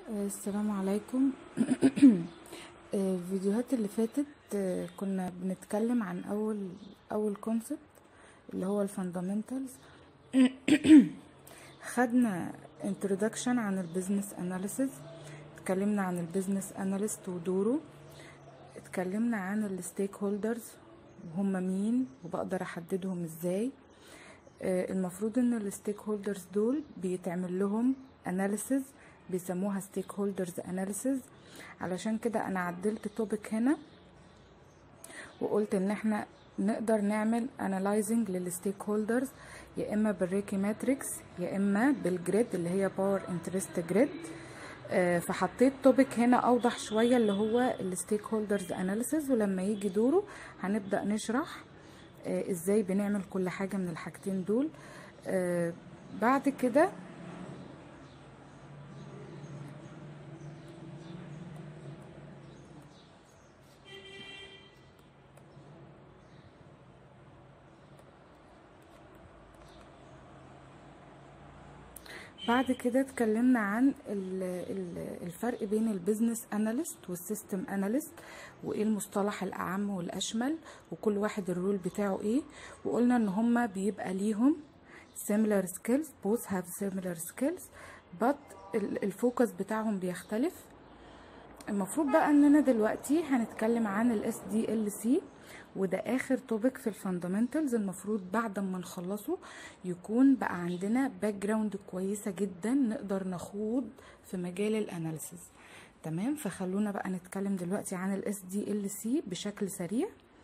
السلام عليكم الفيديوهات اللي فاتت آه، كنا بنتكلم عن اول اول كونسبت اللي هو الفاندامنتالز خدنا introduction عن البيزنس اناليسيز اتكلمنا عن البيزنس اناليست ودوره اتكلمنا عن الستيك هولدرز وهم مين وبقدر احددهم ازاي آه، المفروض ان الستيك هولدرز دول بيتعمل لهم اناليسيز بيسموها ستيك هولدرز اناليسيز علشان كده انا عدلت توبيك هنا وقلت ان احنا نقدر نعمل انالايزنج للستيك هولدرز يا اما بالريكي ماتريكس يا اما بالجريد اللي هي باور انترست جريد فحطيت توبيك هنا اوضح شويه اللي هو الستيك هولدرز اناليسيز ولما يجي دوره هنبدا نشرح آه، ازاي بنعمل كل حاجه من الحاجتين دول آه، بعد كده بعد كده اتكلمنا عن ال- ال- الفرق بين البيزنس اناليست والسيستم اناليست وايه المصطلح الاعم والاشمل وكل واحد الرول بتاعه ايه وقلنا ان هما بيبقى ليهم similar skills both have similar skills but ال- الفوكس بتاعهم بيختلف المفروض بقى اننا دلوقتي هنتكلم عن الاس دي ال سي وده اخر توبيك في الفاندامنتالز المفروض بعد ما نخلصه يكون بقى عندنا باك جراوند كويسه جدا نقدر نخوض في مجال الاناليسز تمام فخلونا بقى نتكلم دلوقتي عن الاس دي ال سي بشكل سريع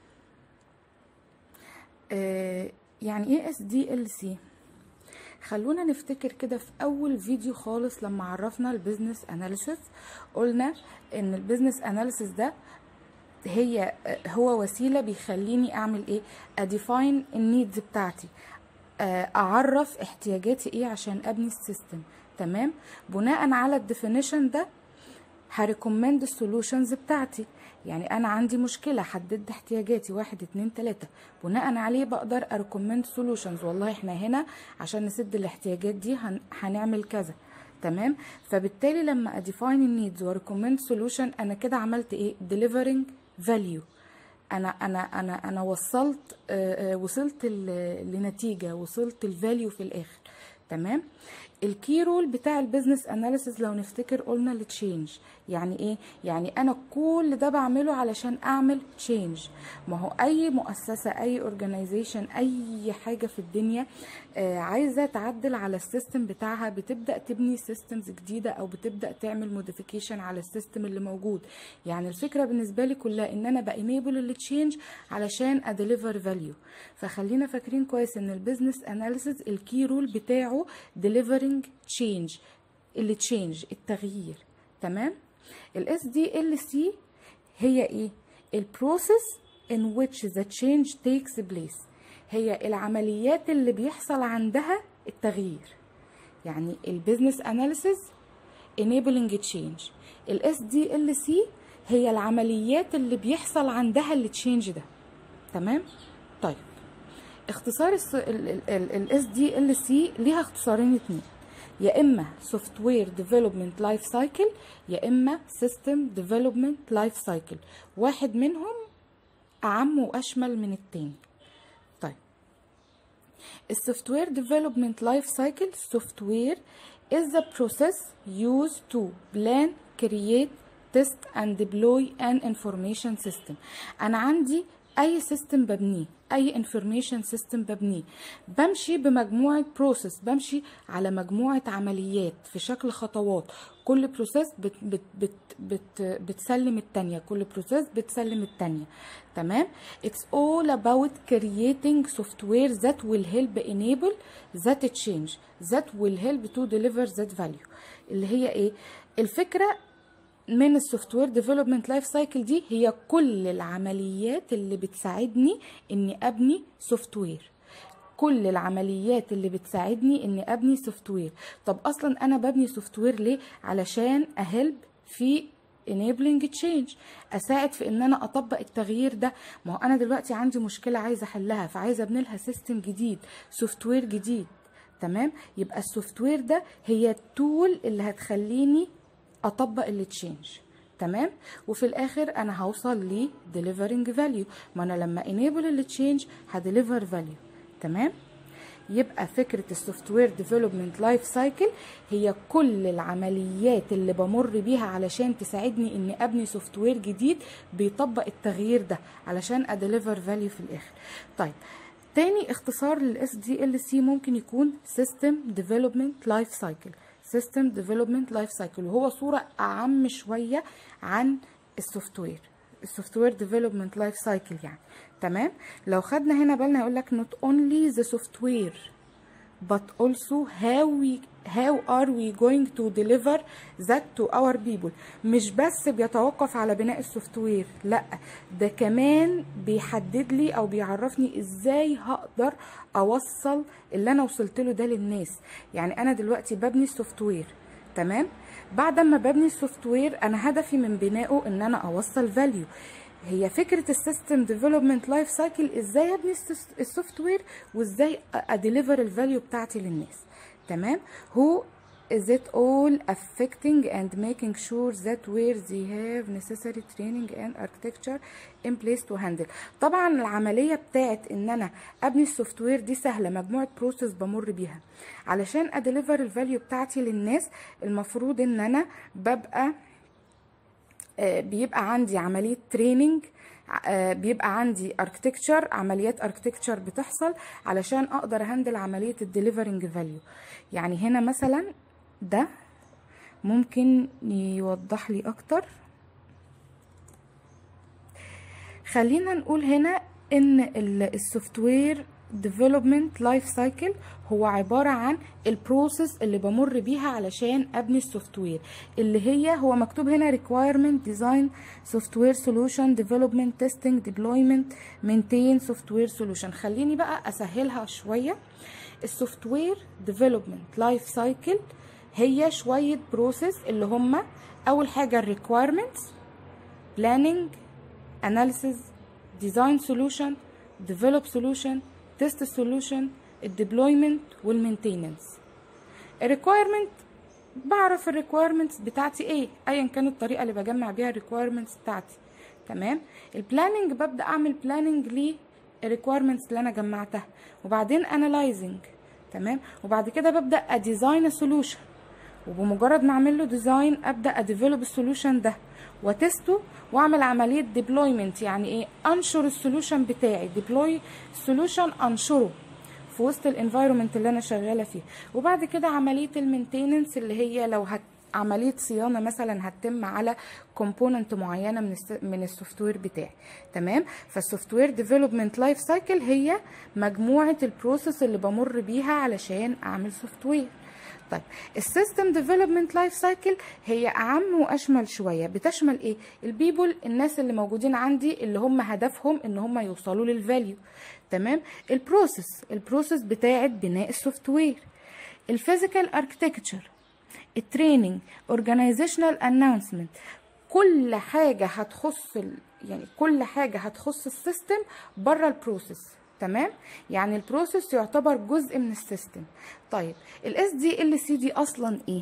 آه يعني ايه اس دي ال سي خلونا نفتكر كده في اول فيديو خالص لما عرفنا البيزنس اناليسيس قلنا ان البيزنس اناليسيس ده هي هو وسيله بيخليني اعمل ايه اديفاين النيدز بتاعتي آه، اعرف احتياجاتي ايه عشان ابني السيستم تمام بناء على الديفينيشن ده هريكومند السولوشنز بتاعتي يعني انا عندي مشكله حددت احتياجاتي واحد اتنين تلاته بناء عليه بقدر اريكومند سولوشنز والله احنا هنا عشان نسد الاحتياجات دي هن... هنعمل كذا تمام فبالتالي لما اديفاين النيدز وريكومند سولوشن انا كده عملت ايه delivering value انا انا انا انا وصلت آه، آه، وصلت ل- لنتيجه وصلت الفاليو في الاخر تمام الكي رول بتاع البيزنس اناليسيس لو نفتكر قلنا التشينج يعني ايه يعني انا كل ده بعمله علشان اعمل تشينج ما هو اي مؤسسه اي اورجانيزيشن اي حاجه في الدنيا آه عايزه تعدل على السيستم بتاعها بتبدا تبني سيستمز جديده او بتبدا تعمل موديفيكيشن على السيستم اللي موجود يعني الفكره بالنسبه لي كلها ان انا بانيبل التشينج علشان اديليفر فاليو فخلينا فاكرين كويس ان البيزنس اناليسيس الكي رول بتاعه delivering change اللي تشينج التغيير تمام الاس دي ال سي هي ايه البروسيس in which the change takes place هي العمليات اللي بيحصل عندها التغيير يعني البيزنس اناليسيز enabling change الاس دي ال سي هي العمليات اللي بيحصل عندها التشينج ده تمام طيب اختصار الاس دي ال سي ليها اختصارين اتنين يا اما سوفت وير ديفلوبمنت لايف سايكل يا اما سيستم ديفلوبمنت لايف سايكل واحد منهم اعم واشمل من التاني طيب السوفت وير ديفلوبمنت لايف سايكل سوفت وير is the process used to plan create test and deploy an information system انا عندي اي سيستم ببنيه اي انفورميشن سيستم ببنيه بمشي بمجموعه بروسيس بمشي على مجموعه عمليات في شكل خطوات كل بروسيس بت بت بت بت بتسلم التانية كل بروسيس بتسلم التانية تمام it's all about creating software that will help enable that change that will help to deliver that value اللي هي ايه الفكره من السوفت وير ديفلوبمنت لايف سايكل دي هي كل العمليات اللي بتساعدني اني ابني سوفت وير كل العمليات اللي بتساعدني اني ابني سوفت وير طب اصلا انا ببني سوفت وير ليه علشان اهلب في enabling change اساعد في ان انا اطبق التغيير ده ما هو انا دلوقتي عندي مشكله عايزه احلها فعايزه ابني لها سيستم جديد سوفت وير جديد تمام يبقى السوفت وير ده هي التول اللي هتخليني اطبق التشينج تمام وفي الاخر انا هوصل ل delivering value ما انا لما enable التشينج هديليفر value تمام يبقى فكرة السوفت وير ديفلوبمنت لايف سايكل هي كل العمليات اللي بمر بيها علشان تساعدني اني ابني سوفت وير جديد بيطبق التغيير ده علشان اديليفر فاليو في الاخر طيب تاني اختصار للاس دي ال سي ممكن يكون سيستم ديفلوبمنت لايف سايكل سيستم ديفلوبمنت لايف سايكل وهو صورة اعم شوية عن السوفت وير السوفت وير ديفلوبمنت لايف سايكل يعني تمام لو خدنا هنا بالنا يقول لك not only the software but also how we how are we going to deliver that to our people مش بس بيتوقف على بناء السوفت وير لا ده كمان بيحدد لي او بيعرفني ازاي هقدر اوصل اللي انا وصلت له ده للناس يعني انا دلوقتي ببني السوفت وير تمام بعد ما ببني السوفت وير انا هدفي من بنائه ان انا اوصل فاليو هي فكره السيستم ديفلوبمنت لايف سايكل ازاي ابني السوفت وير وازاي اديليفر الفاليو بتاعتي للناس تمام هو is it all affecting and making sure that where they have necessary training and architecture in place to handle طبعا العملية بتاعت ان انا ابني السوفت وير دي سهلة مجموعة بروسيس بمر بيها علشان اديليفر الفاليو بتاعتي للناس المفروض ان انا ببقى بيبقى عندي عمليه تريننج بيبقى عندي اركتكتشر عمليات اركتكتشر بتحصل علشان اقدر هندل عمليه الديليفرنج فاليو يعني هنا مثلا ده ممكن يوضح لي اكتر خلينا نقول هنا ان السوفت وير ديفلوبمنت لايف سايكل هو عباره عن البروسيس اللي بمر بيها علشان ابني السوفت وير اللي هي هو مكتوب هنا requirement design software solution development testing deployment maintain software solution خليني بقى اسهلها شويه السوفت وير ديفلوبمنت لايف سايكل هي شويه بروسيس اللي هم اول حاجه الريكويرمنتس planning analysis design solution develop solution تيست سولوشن الديبلويمنت والمينتيننس الريكويرمنت بعرف الريكويرمنتس بتاعتي ايه ايا كانت الطريقه اللي بجمع بيها الريكويرمنتس بتاعتي تمام البلاننج ببدا اعمل بلاننج للريكويرمنتس اللي انا جمعتها وبعدين انالايزنج تمام وبعد كده ببدا اديزاين سولوشن وبمجرد ما اعمل له ديزاين ابدا اديفلوب السولوشن ده وتسته واعمل عمليه ديبلويمنت يعني ايه انشر السولوشن بتاعي ديبلوي السولوشن انشره في وسط الانفايرمنت اللي انا شغاله فيه وبعد كده عمليه المينتيننس اللي هي لو هت عمليه صيانه مثلا هتتم على كومبوننت معينه من الس... من السوفت وير بتاعي تمام فالسوفت وير ديفلوبمنت لايف سايكل هي مجموعه البروسيس اللي بمر بيها علشان اعمل سوفت وير طيب السيستم ديفلوبمنت لايف سايكل هي اعم واشمل شويه بتشمل ايه البيبول الناس اللي موجودين عندي اللي هم هدفهم ان هم يوصلوا للفاليو تمام البروسيس البروسيس بتاعه بناء السوفت وير الفيزيكال اركتكتشر التريننج اورجانيزيشنال اناونسمنت كل حاجه هتخص يعني كل حاجه هتخص السيستم بره البروسيس تمام يعني البروسيس يعتبر جزء من السيستم طيب الاس دي ال سي دي اصلا ايه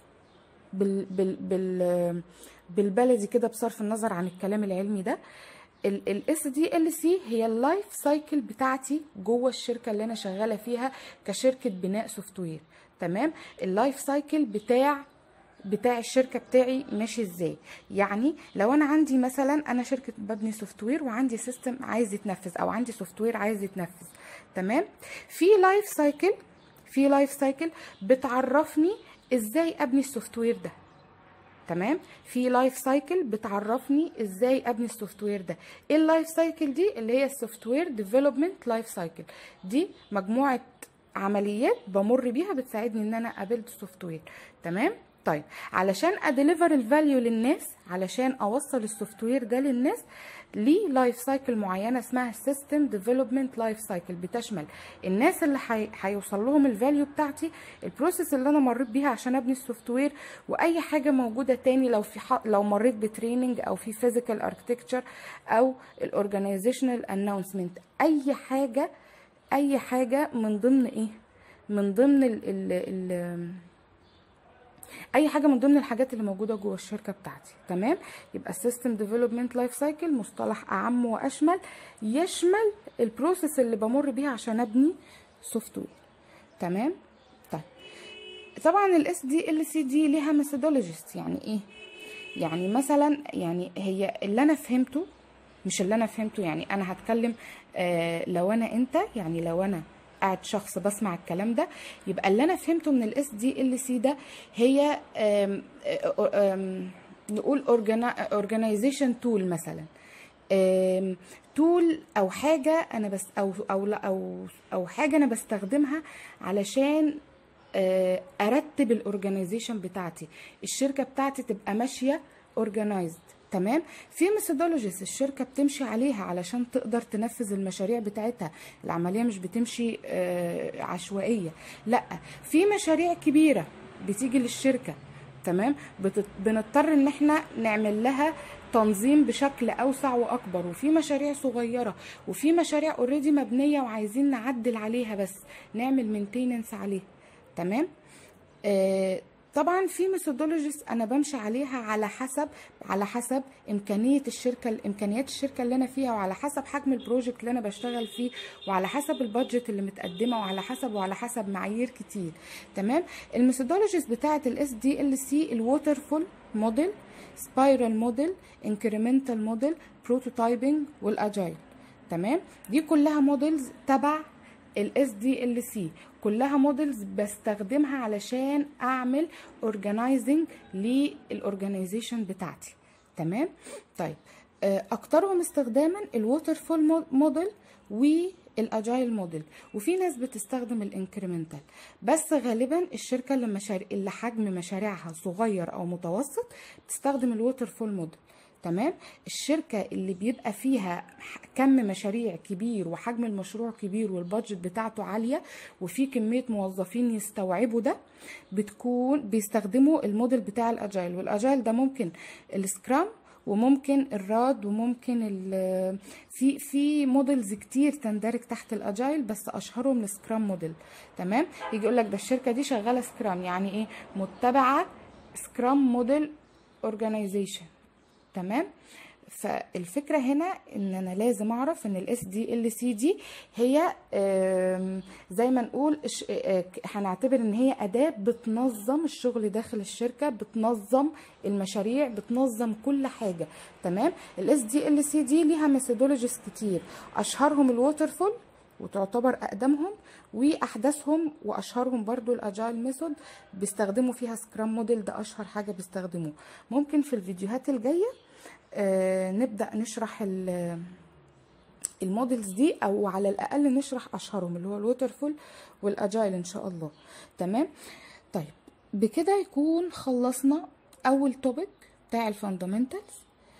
بال بال بال بالبلدي كده بصرف النظر عن الكلام العلمي ده الاس دي ال سي هي اللايف سايكل بتاعتي جوه الشركه اللي انا شغاله فيها كشركه بناء سوفت وير تمام اللايف سايكل بتاع بتاع الشركه بتاعي ماشي ازاي يعني لو انا عندي مثلا انا شركه ببني سوفت وير وعندي سيستم عايز يتنفذ او عندي سوفت وير عايز يتنفذ تمام في لايف سايكل في لايف سايكل بتعرفني ازاي ابني السوفت وير ده تمام في لايف سايكل بتعرفني ازاي ابني السوفت وير ده ايه اللايف سايكل دي اللي هي السوفت وير ديفلوبمنت لايف سايكل دي مجموعه عمليات بمر بيها بتساعدني ان انا ابيلد سوفت وير تمام طيب علشان اديليفر الفاليو للناس علشان اوصل السوفت وير ده للناس ليه لايف سايكل معينه اسمها سيستم ديفلوبمنت لايف سايكل بتشمل الناس اللي هيوصل حي... لهم الفاليو بتاعتي البروسيس اللي انا مريت بيها عشان ابني السوفت وير واي حاجه موجوده تاني لو في ح... لو مريت بتريننج او في فيزيكال اركتكتشر او الاورجانيزيشنال اناونسمنت اي حاجه اي حاجه من ضمن ايه من ضمن ال ال ال اي حاجه من ضمن الحاجات اللي موجوده جوه الشركه بتاعتي تمام يبقى السيستم ديفلوبمنت لايف سايكل مصطلح اعم واشمل يشمل البروسيس اللي بمر بيها عشان ابني سوفت وير تمام طيب طبعا الاس دي ال سي دي ليها ميثودولوجيست يعني ايه يعني مثلا يعني هي اللي انا فهمته مش اللي انا فهمته يعني انا هتكلم آه لو انا انت يعني لو انا قاعد شخص بسمع الكلام ده يبقى اللي انا فهمته من الاس دي ال سي ده هي آم آم نقول اورجانيزيشن تول مثلا تول او حاجه انا بس او او او او حاجه انا بستخدمها علشان ارتب الاورجانيزيشن بتاعتي الشركه بتاعتي تبقى ماشيه اورجانيزد تمام في ميثودولوجيز الشركه بتمشي عليها علشان تقدر تنفذ المشاريع بتاعتها العمليه مش بتمشي عشوائيه لا في مشاريع كبيره بتيجي للشركه تمام بنضطر ان احنا نعمل لها تنظيم بشكل اوسع واكبر وفي مشاريع صغيره وفي مشاريع اوريدي مبنيه وعايزين نعدل عليها بس نعمل مينتيننس عليها تمام آه طبعا في ميثودولوجيز انا بمشي عليها على حسب على حسب امكانيه الشركه امكانيات الشركه اللي انا فيها وعلى حسب حجم البروجكت اللي انا بشتغل فيه وعلى حسب البادجت اللي متقدمه وعلى حسب وعلى حسب معايير كتير تمام الميثودولوجيز بتاعه الاس دي ال سي الووترفول موديل سبايرال موديل انكريمنتال موديل بروتوتايبنج والاجايل تمام دي كلها موديلز تبع الاس دي ال سي كلها موديلز بستخدمها علشان اعمل اورجانيزنج للاورجانيزيشن بتاعتي تمام طيب اكترهم استخداما الووتر فول موديل والاجايل موديل وفي ناس بتستخدم الانكريمنتال بس غالبا الشركه اللي مشاريع اللي حجم مشاريعها صغير او متوسط بتستخدم الووتر فول موديل تمام الشركه اللي بيبقى فيها كم مشاريع كبير وحجم المشروع كبير والبادجت بتاعته عاليه وفي كميه موظفين يستوعبوا ده بتكون بيستخدموا الموديل بتاع الاجايل والاجايل ده ممكن السكرام وممكن الراد وممكن في في موديلز كتير تندرج تحت الاجايل بس اشهرهم السكرام موديل تمام يجي يقول لك ده الشركه دي شغاله سكرام يعني ايه متبعه سكرام موديل اورجانيزيشن تمام فالفكره هنا ان انا لازم اعرف ان الاس دي ال سي دي هي زي ما نقول هنعتبر ان هي اداه بتنظم الشغل داخل الشركه بتنظم المشاريع بتنظم كل حاجه تمام الاس دي ال سي دي ليها ميثودولوجيز كتير اشهرهم الووترفول وتعتبر اقدمهم واحدثهم واشهرهم برضو الاجايل ميثود بيستخدموا فيها سكرام موديل ده اشهر حاجه بيستخدموه ممكن في الفيديوهات الجايه آه نبدا نشرح الموديلز دي او على الاقل نشرح اشهرهم اللي هو الووترفول والاجايل ان شاء الله تمام طيب بكده يكون خلصنا اول توبيك بتاع الفاندامنتالز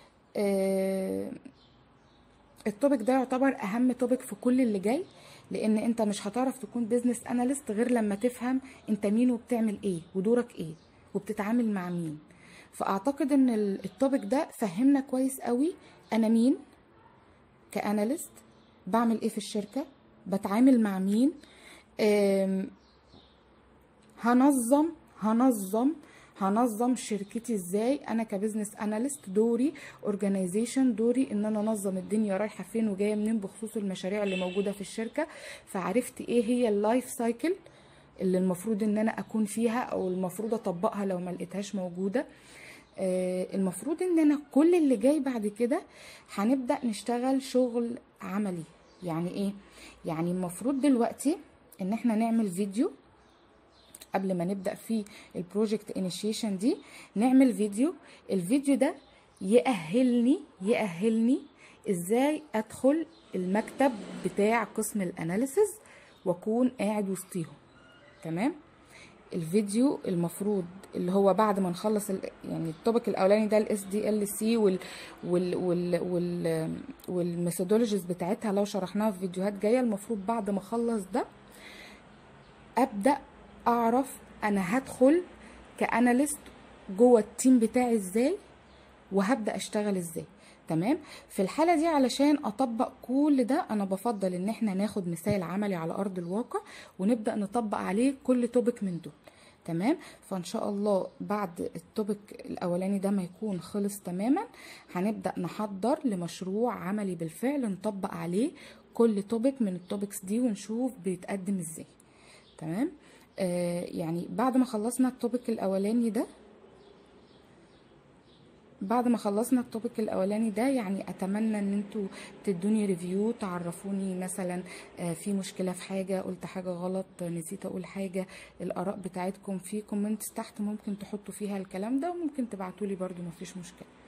آه التوبيك ده يعتبر اهم توبيك في كل اللي جاي لان انت مش هتعرف تكون بيزنس اناليست غير لما تفهم انت مين وبتعمل ايه ودورك ايه وبتتعامل مع مين فاعتقد ان التوبيك ده فهمنا كويس قوي انا مين كاناليست بعمل ايه في الشركه بتعامل مع مين هنظم هنظم هنظم شركتي ازاي انا كبزنس اناليست دوري اورجانيزيشن دوري ان انا انظم الدنيا رايحه فين وجايه منين بخصوص المشاريع اللي موجوده في الشركه فعرفت ايه هي اللايف سايكل اللي المفروض ان انا اكون فيها او المفروض اطبقها لو ما لقيتهاش موجوده آه المفروض ان انا كل اللي جاي بعد كده هنبدا نشتغل شغل عملي يعني ايه يعني المفروض دلوقتي ان احنا نعمل فيديو قبل ما نبدا في البروجكت انيشيشن دي نعمل فيديو الفيديو ده يأهلني يأهلني ازاي ادخل المكتب بتاع قسم الاناليسز واكون قاعد وسطيهم تمام الفيديو المفروض اللي هو بعد ما نخلص يعني التوبيك الاولاني ده الاس دي ال سي وال وال وال وال والميثودولوجيز بتاعتها لو شرحناها في فيديوهات جايه المفروض بعد ما اخلص ده ابدا اعرف انا هدخل كاناليست جوه التيم بتاعي ازاي وهبدا اشتغل ازاي تمام في الحالة دي علشان أطبق كل ده أنا بفضل إن احنا ناخد مثال عملي على أرض الواقع ونبدأ نطبق عليه كل توبك من دول تمام فان شاء الله بعد التوبيك الاولاني ده ما يكون خلص تماما هنبدا نحضر لمشروع عملي بالفعل نطبق عليه كل توبيك من التوبكس دي ونشوف بيتقدم ازاي تمام آه يعني بعد ما خلصنا التوبيك الاولاني ده بعد ما خلصنا التوبيك الاولاني ده يعني اتمنى ان انتوا تدوني ريفيو تعرفوني مثلا آه، في مشكله في حاجه قلت حاجه غلط نسيت اقول حاجه الاراء بتاعتكم في كومنتس تحت ممكن تحطوا فيها الكلام ده وممكن تبعتولي برضو مفيش مشكله